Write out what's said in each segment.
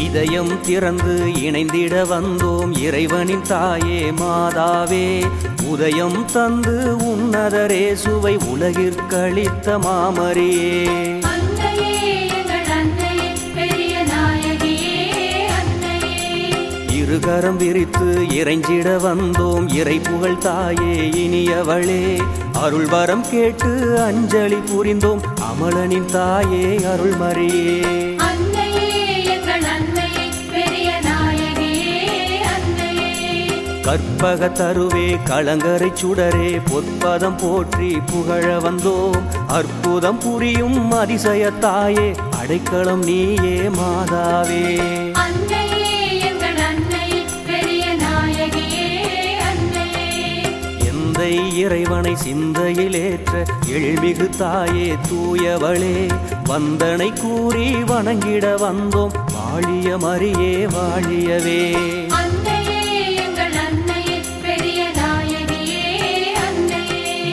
இதயம் திறந்து இணைந்திட வந்தோம் இறைவனின் தாயே மாதாவே உதயம் தந்து உன்னதரே சுவை உலகிற்களித்த மாமரியே அன்னையே எங்கள் அன்னையே பெரிய நாயகியே அன்னையே இருகரம் விரித்து இறைஞ்சிட வந்தோம் இறை புகழ் தாயே இனியவளே அருள் வரம் கேட்டு அஞ்சலி புரிந்தோம் அமலனின் தாயே அருள்மரியே அன்னையே எங்கள் அன்னையே பெரிய நாயகியே அன்னையே கற்பக தருவே களங்கரை சுடரே பொற்பதம் போற்றி புகழ வந்தோம் அற்புதம் புரியும் அதிசய தாயே அடைக்கலம் நீயே மாதாவே அன்னையே எங்கள் அன்னையே பெரிய நாயகியே அன்னையே எந்தை இறைவனை சிந்தையிலேற்ற எழில்மிகு தாயே தூயவளே வந்தனை கூறி வணங்கிட வந்தோம் வாழிய மரியே வாழியவே அன்னையே எங்கள் அன்னையே பெரிய நாயகியே அன்னையே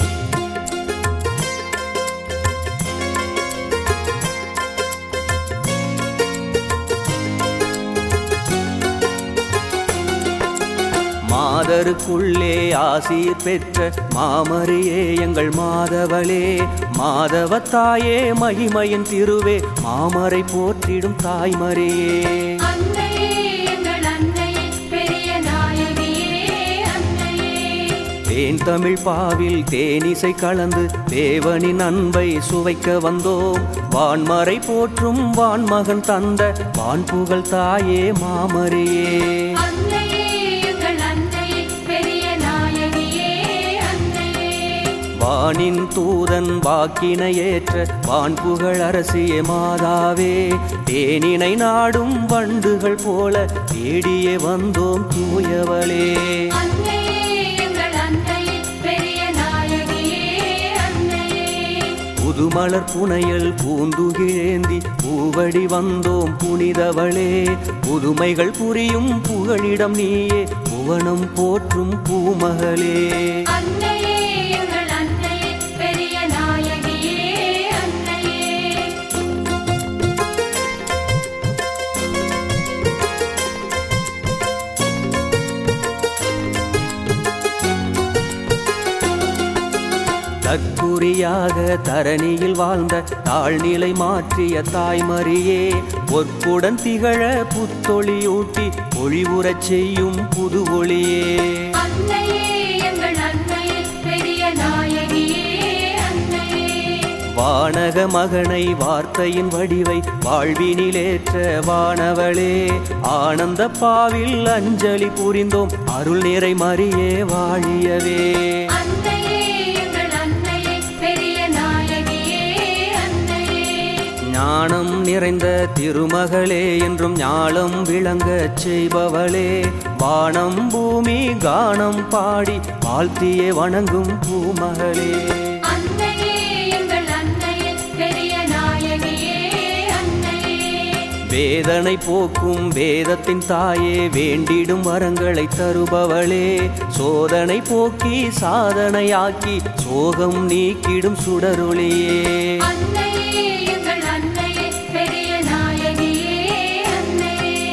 மாதருக்குள்ளே ஆசீர் பெற்ற மாமரியே எங்கள் மாதவளே மாதவ தாயே மகிமையின் திருவே மாமரை போற்றிடும் தாய்மரியே அன்னையே எங்கள் அன்னையே பெரிய நாயகியே அன்னையே தேன் தமிழ் பாவில் தேனிசை கலந்து தேவனின் அன்பை சுவைக்க வந்தோம் வான்மறை போற்றும் வான்மகன் தந்த வான்புகழ் தாயே மாமரியே அன்னையே எங்கள் அன்னையே பெரிய நாயகியே அன்னையே வானின் தூதன் வாக்கினை ஏற்ற வான்புகழ் அரசிய மாதாவே தேனினை நாடும் வண்டுகள் போல தேடியே வந்தோம் தூயவளே அன்னையே எங்கள் அன்னையே பெரிய நாயகியே அன்னையே புதுமலர் புனையல் பூந்துகிழேந்தி பூவடி வந்தோம் புனிதவளே புதுமைகள் புரியும் புகழிடம் நீயே புவனம் போற்றும் பூமகளே அன்னையே எங்கள் அன்னையே பெரிய நாயகியே அன்னையே தற்குறியாக தரணியில் வாழ்ந்த தாழ்நிலை மாற்றிய தாய்மரியே பொற்புடன் திகழ புத்தொளியூட்டி ஒளிவுறச் செய்யும் புது ஒளியே அன்னையே எங்கள் அன்னையே பெரிய நாயகியே அன்னையே வானக மகனை வார்த்தையின் வடிவை வாழ்வினிலேற்ற வானவளே ஆனந்த பாவில் அஞ்சலி புரிந்தோம் அருள் நிறை மறியே வாழியவே அன்னையே எங்கள் அன்னையே பெரிய நாயகியே அன்னையே ஞானம் நிறைந்த திருமகளே என்றும் ஞாலம் விளங்கச் செய்பவளே வானம் பூமி கானம் பாடி வாழ்த்தியே வணங்கும் பூமகளே அன்னையே எங்கள் அன்னையே பெரிய நாயகியே அன்னையே வேதனை போக்கும் வேதத்தின் தாயே வேண்டிடும் வரங்களை தருபவளே சோதனை போக்கி சாதனையாக்கி சோகம் நீக்கிடும் சுடரொளியே அன்னையே எங்கள் அன்னையே பெரிய நாயகியே அன்னையே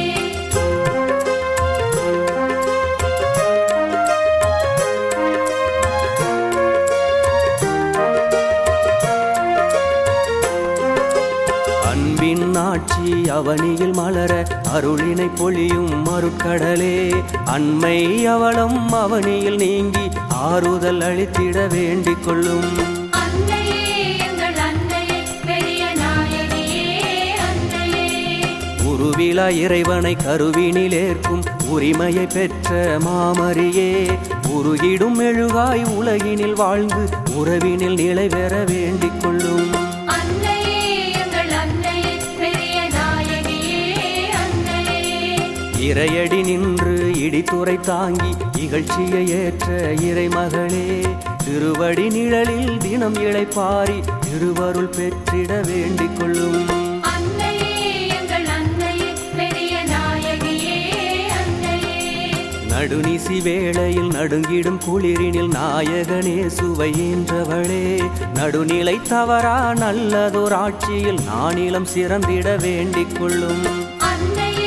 அன்பின் ஆட்சி அவனியில் மலர அருளினை பொழியும் மறுக்கடலே அண்மை அவலம் அவனியில் நீங்கி ஆறுதல் அளித்திட வேண்டிக் கொள்ளும் அன்னையே எங்கள் அன்னையே பெரிய நாயகியே அன்னையே உருவிழா இறைவனை கருவினிலேற்கும் உரிமையை பெற்ற மாமரியே உருகிடும் மெழுகாய் உலகினில் வாழ்ந்து உறவினில் நிலை பெற வேண்டிக் கொள்ளும் அன்னையே எங்கள் அன்னையே பெரிய நாயகியே அன்னையே இறையடி நின்று இடித்துரை தாங்கி இகழ்ச்சியை ஏற்ற இறைமகளே திருவடி நிழலில் தினம் இளைப்பாரி திருவருள் பெற்றிட வேண்டிக் கொள்ளும் அன்னையே எங்கள் அன்னையே பெரிய நாயகியே அன்னையே நடுநிசி வேளையில் நடுங்கிடும் குளிரினில் நாயகனே சுவையின்றவளே நடுநிலை தவறா நல்லதோர் ஆட்சியில் நானிலம் சிறந்திட வேண்டிக் கொள்ளும் அன்னையே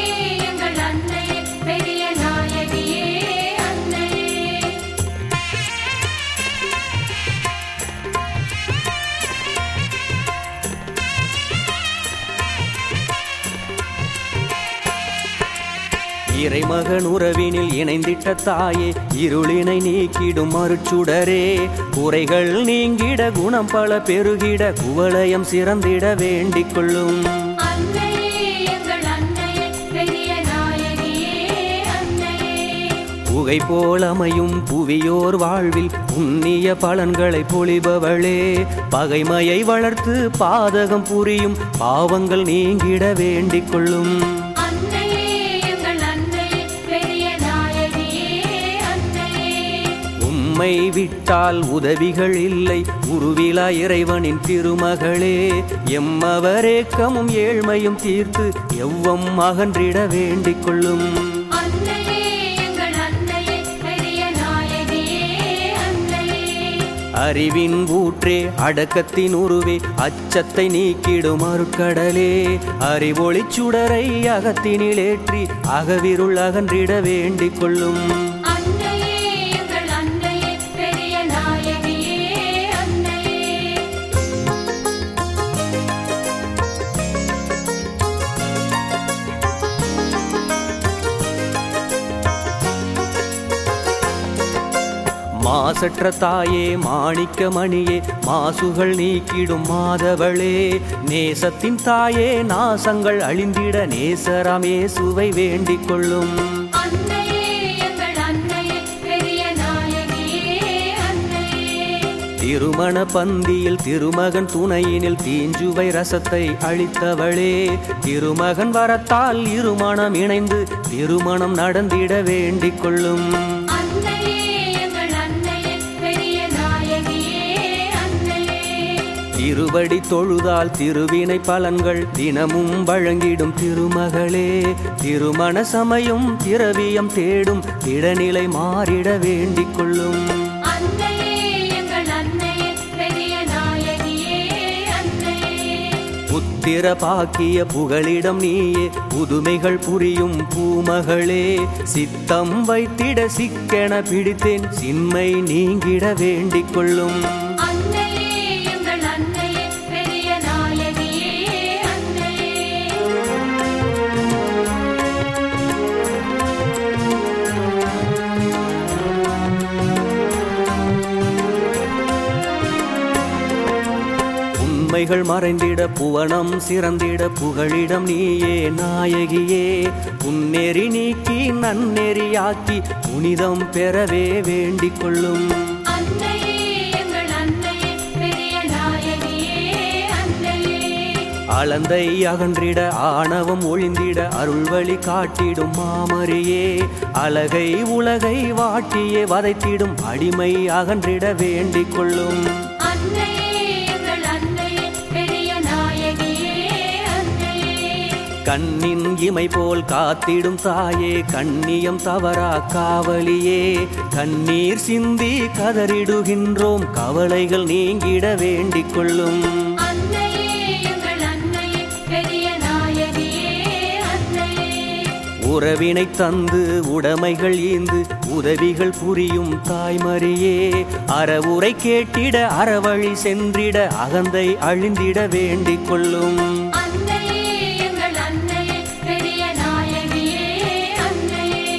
இறைமகன் உறவினில் இணைந்திட்ட தாயே இருளினை நீக்கிடும் மறுச்சுடரே குறைகள் நீங்கிட குணம் பல பெருகிட குவலயம் சிறந்திட வேண்டிக் கொள்ளும் அன்னையே எங்கள் அன்னையே பெரிய நாயகியே அன்னையே புகை போல் அமையும் புவியோர் வாழ்வில் புண்ணிய பலன்களை பொழிபவளே பகைமையை வளர்த்து பாதகம் புரியும் பாவங்கள் நீங்கிட வேண்டிக் கொள்ளும் அன்னையே எங்கள் அன்னையே பெரிய நாயகியே அன்னையே உம்மை விட்டால் உதவிகள் இல்லை உருவிலா இறைவனின் திருமகளே எம்மவரேக்கமும் ஏழ்மையும் தீர்த்து எவ்வம் அகன்றிட வேண்டிக் கொள்ளும் அன்னையே எங்கள் அன்னையே பெரிய நாயகியே அன்னையே அறிவின் ஊற்றே அடக்கத்தின் உருவே அச்சத்தை நீக்கிடும் அருட்கடலே அறிவொளிச் சுடரை அகத்தினிலேற்றி அகவிருள் அகன்றிட வேண்டிக் கொள்ளும் அன்னையே எங்கள் அன்னையே பெரிய நாயகியே அன்னையே மாசற்ற தாயே மாணிக்க மணியே மாசுகள் நீக்கிடும் மாதவளே நேசத்தின் தாயே நாசங்கள் அழிந்திட நேசராமே சுவை வேண்டிக் கொள்ளும் அன்னையே எங்கள் அன்னையே பெரிய நாயகியே அன்னையே திருமண பந்தியில் திருமகன் துணையினில் தீஞ்சுவை ரசத்தை அளித்தவளே திருமகன் வரத்தால் இருமணம் இணைந்து திருமணம் நடந்திட வேண்டிக் கொள்ளும் அன்னையே எங்கள் அன்னையே பெரிய நாயகியே அன்னையே திருவடி தொழுதால் திருவினை பலன்கள் தினமும் வழங்கிடும் திருமகளே திருமண சமயம் திரவியம் தேடும் திடநிலை மாறிட வேண்டிக் கொள்ளும் அன்னையே எங்கள் அன்னையே பெரிய நாயகியே அன்னையே புத்திர பாக்கிய புகலிடம் நீயே புதுமைகள் புரியும் பூமகளே சித்தம் வைத்திட சிக்கென பிடித்தேன் சின்மை நீங்கிட வேண்டிக் கொள்ளும் அன்னையே எங்கள் அன்னையே பெரிய நாயகியே அன்னையே உண்மைகள் மறைந்திட புவனம் சிறந்திட புகழிடம் நீயே நாயகியே புன்னெறி நீக்கி நன்னெறியாக்கி புனிதம் பெறவே வேண்டிக் கொள்ளும் அன்னையே எங்கள் அன்னையே பெரிய நாயகியே அன்னையே அளந்தை அகன்றிட ஆணவம் ஒழிந்திட அருள்வழி காட்டிடும் மாமரியே அழகை உலகை வாட்டியே வதைத்திடும் அடிமை அகன்றிட வேண்டிக் கொள்ளும் அன்னையே எங்கள் அன்னையே பெரிய நாயகியே அன்னையே கண்ணின் இமை போல் காத்திடும் தாயே கண்ணியம் தவறா காவலியே கண்ணீர் சிந்தி கதறிடுகின்றோம் கவலைகள் நீங்கிட வேண்டிக் கொள்ளும் அன்னையே எங்கள் அன்னையே பெரிய நாயகியே அன்னையே உறவினை தந்து உடைமைகள் ஈந்து உதவிகள் புரியும் தாய்மரியே அறவுரை கேட்டிட அறவழி சென்றிட அகந்தை அழிந்திட வேண்டிக் கொள்ளும் அன்னையே எங்கள் அன்னையே பெரிய நாயகியே அன்னையே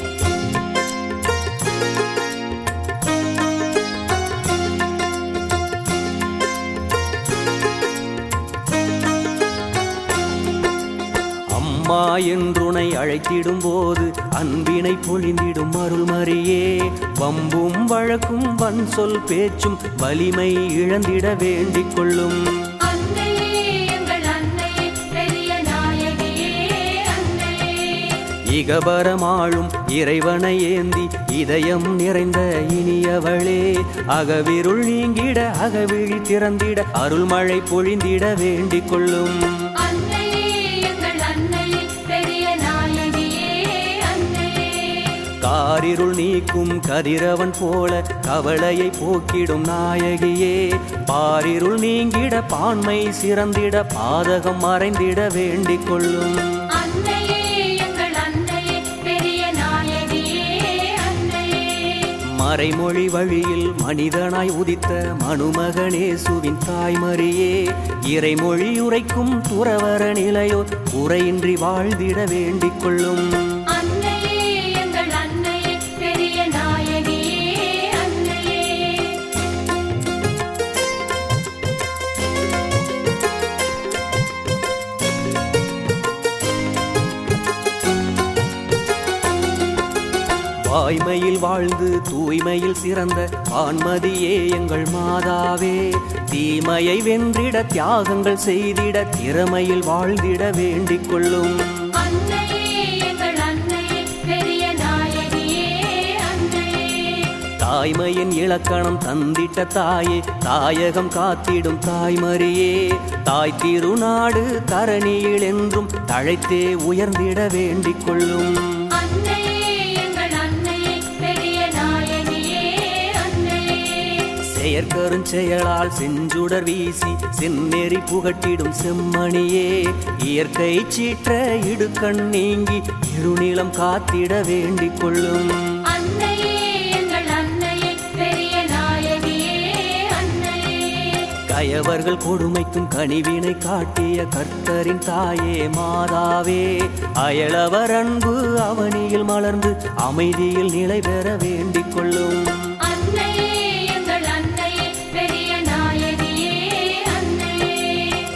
அம்மா என்றுனை அழைத்திடும் போது அன்பினை பொழிந்திடும் அருள்மரியே வம்பும் வழக்கும் வன் சொல் பேச்சும் வலிமை இழந்திட வேண்டிக் கொள்ளும் அன்னையே எங்கள் அன்னையே பெரிய நாயகியே அன்னையே இகபரமாளும் இறைவனை ஏந்தி இதயம் நிறைந்த இனியவளே அகவிருள் நீங்கிட அகவிழி திறந்திட அருள்மழை பொழிந்திட வேண்டிக் கொள்ளும் அன்னையே எங்கள் அன்னையே பெரிய நாயகியே அன்னையே காரிருள் நீக்கும் கதிரவன் போல கவலையை போக்கிடும் நாயகியே பாரிருள் நீங்கிட பான்மை சிறந்திட பாதகம் மறைந்திட வேண்டிக் கொள்ளும் அன்னையே எங்கள் அன்னையே பெரிய நாயகியே அன்னையே மறைமொழி வழியில் மனிதனாய் உதித்த மனுமகனேசுவின் தாய்மரியே இறைமொழி உரைக்கும் துறவர நிலையோ குறையின்றி வாழ்ந்திட வேண்டிக் கொள்ளும் அன்னையே வாய்மையில் வாழ்ந்து தூய்மையில் சிறந்த வான்மதியே எங்கள் மாதாவே தீமையை வென்றிட தியாகங்கள் செய்திட திறமையில் வாழ்ந்திட வேண்டிக் கொள்ளும் அன்னையே எங்கள் அன்னையே பெரிய நாயகியே அன்னையே தாய்மையின் இலக்கணம் தந்திட்ட தாயே தாயகம் காத்திடும் தாய்மரியே தாய் திருநாடு தரணியில் என்றும் தழைத்தே உயர்ந்திட வேண்டிக் கொள்ளும் அன்னையே எங்கள் அன்னையே பெரிய நாயகியே அன்னையே செயற்கருஞ்செயலால் செஞ்சுடர் வீசி செந்நெறி புகட்டிடும் செம்மணியே இயற்கை சீற்ற இடுக்கண் நீங்கி இருநிலம் காத்திட வேண்டிக் கொள்ளும் அன்னையே எங்கள் அன்னையே பெரிய நாயகியே அன்னையே கயவர்கள் கொடுமைக்கும் கனிவினை காட்டிய கர்த்தரின் தாயே மாதாவே அயலவர் அன்பு அவனியில் மலர்ந்து அமைதியில் நிலை பெற வேண்டிக் கொள்ளும் அன்னையே எங்கள் அன்னையே பெரிய நாயகியே அன்னையே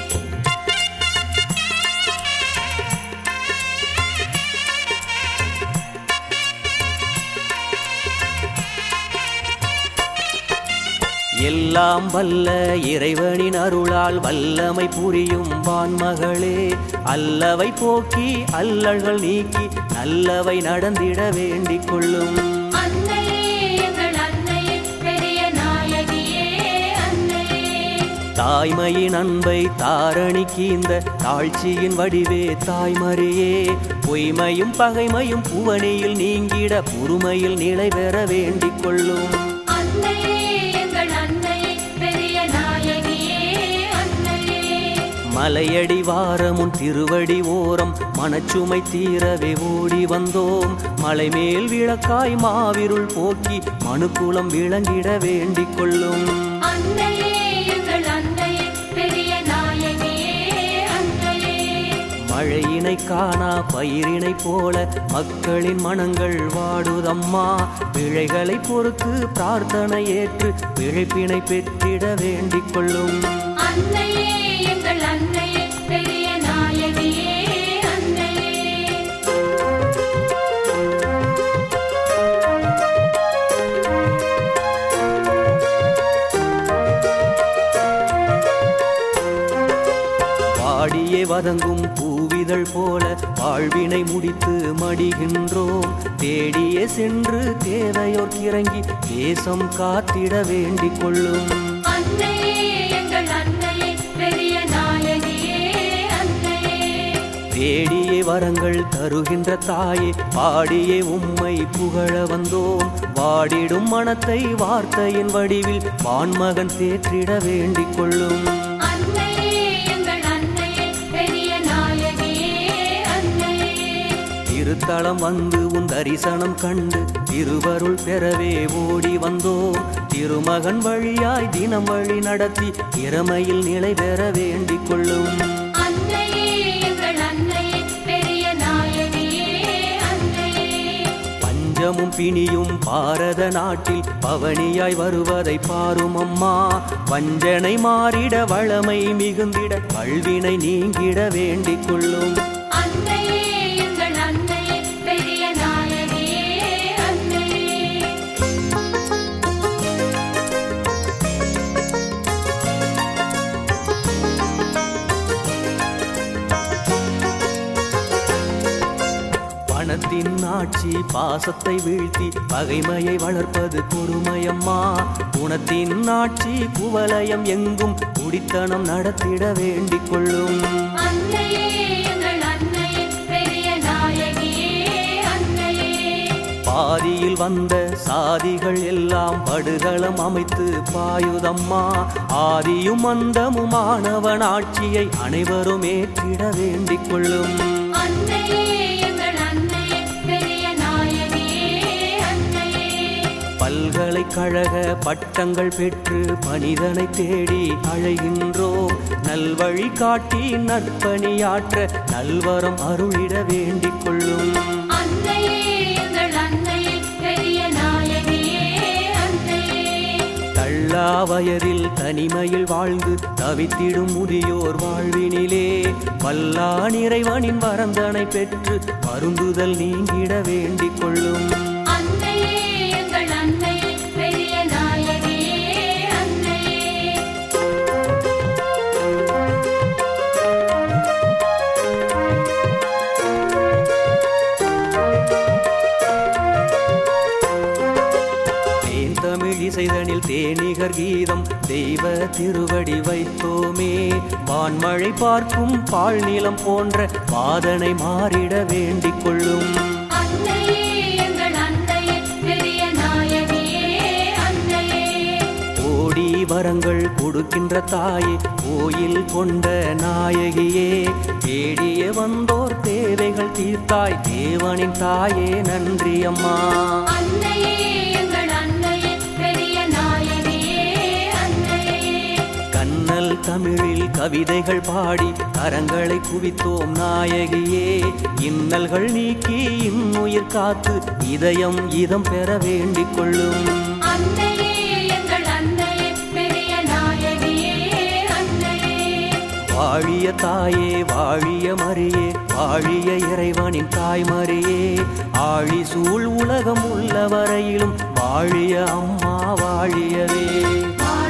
எல்லாம் வல்ல இறைவனின் அருளால் வல்லமை புரியும் வான்மகளே அல்லவை போக்கி அல்லல்கள் நீக்கி நல்லவை நடந்திட வேண்டிக் கொள்ளும் அன்னையே எங்கள் அன்னையே பெரிய நாயகியே அன்னையே தாய்மையின் அன்பை தாரணிக்கு இந்த தாழ்ச்சியின் வடிவே தாய்மறியே பொய்மையும் பகைமையும் புவனியில் நீங்கிட பொறுமையில் நிலை பெற வேண்டிக் கொள்ளும் அன்னையே எங்கள் அன்னையே பெரிய நாயகியே அன்னையே மலையடி வாரமுன் திருவடி ஓரம் மனச்சுமை தீரவே ஓடி வந்தோம் மலை மேல் விளக்காய் மாவிருள் போக்கி மனுக்குலம் விளங்கிட வேண்டிக் கொள்ளும் அன்னையே எங்கள் அன்னையே பெரிய நாயகியே அன்னையே மழையினை காணா பயிரினை போல மக்களின் மனங்கள் வாடுதம்மா பிழைகளை பொறுத்து பிரார்த்தனை ஏற்று பிழைப்பினை பெற்றிட வேண்டிக் கொள்ளும் அன்னையே எங்கள் அன்னையே பெரிய நாயகியே அன்னையே வாடியே வதங்கும் பூவிதழ் போல வாழ்வினை முடித்து மடிகின்றோம் தேடியே சென்று தேவையோர் இறங்கி தேசம் காத்திட வேண்டிக் கொள்ளும் அன்னையே எங்கள் அன்னையே பெரிய நாயகியே அன்னையே தேடியே வரங்கள் தருகின்ற தாயே பாடியே உம்மை புகழ வந்தோம் வாடிடும் மனத்தை வார்த்தையின் வடிவில் வான்மகன் தேற்றிட வேண்டிக் கொள்ளும் அன்னையே எங்கள் அன்னையே பெரிய நாயகியே அன்னையே திருத்தலம் வந்து உன் தரிசனம் கண்டு திருவருள் பெறவே ஓடி வந்தோம் திருமகன் வழியாய் தினம் வழி நடத்தி திறமையில் நிலை பெற வேண்டிக் கொள்ளும் அன்னையே எங்கள் அன்னையே பெரிய நாயகியே அன்னையே பஞ்சமும் பிணியும் பாரத நாட்டில் பவனியாய் வருவதை பாரும் அம்மா வஞ்சனை மாறிட வளமை மிகுந்திட கல்வினை நீங்கிட வேண்டிக் கொள்ளும் அன்னையே எங்கள் அன்னையே பெரிய நாயகியே அன்னையே பணத்தின் ஆட்சி பாசத்தை வீழ்த்தி பகைமையை வளர்ப்பது பொறுமையம்மா குணத்தின் ஆட்சி குவலயம் எங்கும் குடித்தனம் நடத்திட வேண்டிக் கொள்ளும் அன்னையே எங்கள் அன்னையே பெரிய நாயகியே அன்னையே பாதியில் வந்த சாதிகள் எல்லாம் படுகளம் அமைத்து பாயுதம்மா ஆதியும் அந்தமும் ஆனவன் ஆட்சியை அனைவரும் ஏற்றிட வேண்டிக் கொள்ளும் அன்னையே எங்கள் அன்னையே பெரிய நாயகியே அன்னையே பல்கலைக்கழக பட்டங்கள் பெற்று மனிதனை தேடி அழைகின்றோம் நல்வழி காட்டி நற்பணியாற்ற நல்வரம் அருளிட வேண்டிக் கொள்ளும் அன்னையே எங்கள் அன்னையே பெரிய நாயகியே அன்னையே தள்ளா வயதில் தனிமையில் வாழ்ந்து தவித்திடும் முதியோர் வாழ்வினிலே வல்லா நிறைவனின் வரந்தனை பெற்று மருந்துதல் நீங்கிட வேண்டிக் கொள்ளும் அன்னையே மலர் கீதம் தெய்வ திருவடி வைத்தோமே வான்மழை பார்க்கும் பால் நிலம் போன்ற வாதனை மாறிட வேண்டிக் கொள்ளும் அன்னையே எங்கள் அன்னையே பெரிய நாயகியே அன்னையே கோடி வரங்கள் கொடுக்கின்ற தாயே கோயில் கொண்ட நாயகியே தேடிய வந்தோர் தேவைகள் தீர்த்தாய் தேவனின் தாயே நன்றி அம்மா அன்னையே எங்கள் அன்னையே பெரிய நாயகியே அன்னையே கண்ணல் தமிழில் கவிதைகள் பாடி கரங்களை குவித்தோம் நாயகியே இன்னல்கள் நீக்கி இன்னுயிர் காத்து இதயம் இதம் பெற வேண்டிக் கொள்ளும் அன்னையே எங்கள் அன்னையே பெரிய நாயகியே அன்னையே வாழிய தாயே வாழிய மரியே வாழிய இறைவனின் தாய்மரியே ஆழி சூழ் உலகம் உள்ள வரையிலும் வாழிய அம்மா வாழியவே வாழிய